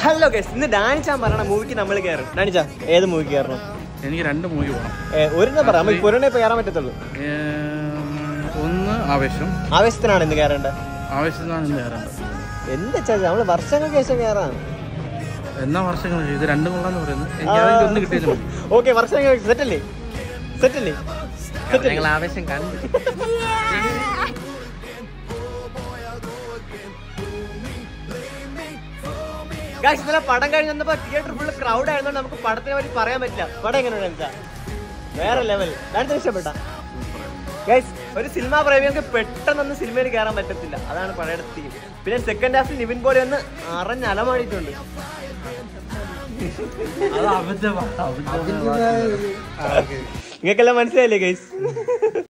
hello guys ഇന്ന് ഡാനിച്ചാൻ പറയണ മൂവിക്ക് നമ്മൾ കയറും ഡാനിച്ച ഏത് മൂവിക്ക് കയറണം എനിക്ക് രണ്ട് മൂവി പോകണം ഏ, ഒരെണ്ണം പറ നമുക്ക് ഒരെണ്ണേ ഇപ്പൊ കയറാൻ പറ്റത്തുള്ളൂ ഏം, ഒന്ന് ആവേശം ആവേശത്തിനാണ് ഇന്ന് കയറേണ്ടത് ആവേശത്തിനാണ് ഇന്ന് കയറേണ്ടത് എന്താ ചാ നമ്മള് വർഷങ്ങൾക്ക് ശേഷം കയറാം എന്നാ വർഷങ്ങൾ ഇത് രണ്ടും കൊള്ളാന്ന് പറയുന്നത് എനിക്ക് അതെനിക്ക് ഒന്ന് കിട്ടിയില്ല മതി ഓക്കെ വർഷങ്ങൾക്ക് സെറ്റല്ലേ സെറ്റല്ലേ ഞങ്ങൾ ആവേശം കണ്ടു ഗൈസ് ഇന്നലെ പടം കഴിഞ്ഞ് വന്നപ്പോ തിയേറ്റർ ഫുള്ള് ക്രൗഡ് ആയതുകൊണ്ട് നമുക്ക് പടത്തിനെ പറ്റി പറയാൻ പറ്റില്ല പടം എങ്ങനെയുണ്ട് വേറെ ലെവൽ രണ്ടു ഇഷ്ടപ്പെട്ട ഗൈസ് ഒരു സിനിമാ പ്രേമികൾക്ക് പെട്ടെന്നൊന്നും സിനിമയിൽ കയറാൻ പറ്റത്തില്ല അതാണ് പടയുടെ തീം പിന്നെ സെക്കൻഡ് ഹാഫിൽ നിവിൻ പോലെ ഒന്ന് അറിഞ്ഞ് അലമാടിയിട്ടുണ്ട് അത് അബദ്ധമാണ് നിങ്ങൾക്കെല്ലാം മനസ്സിലായില്ലേ ഗൈസ്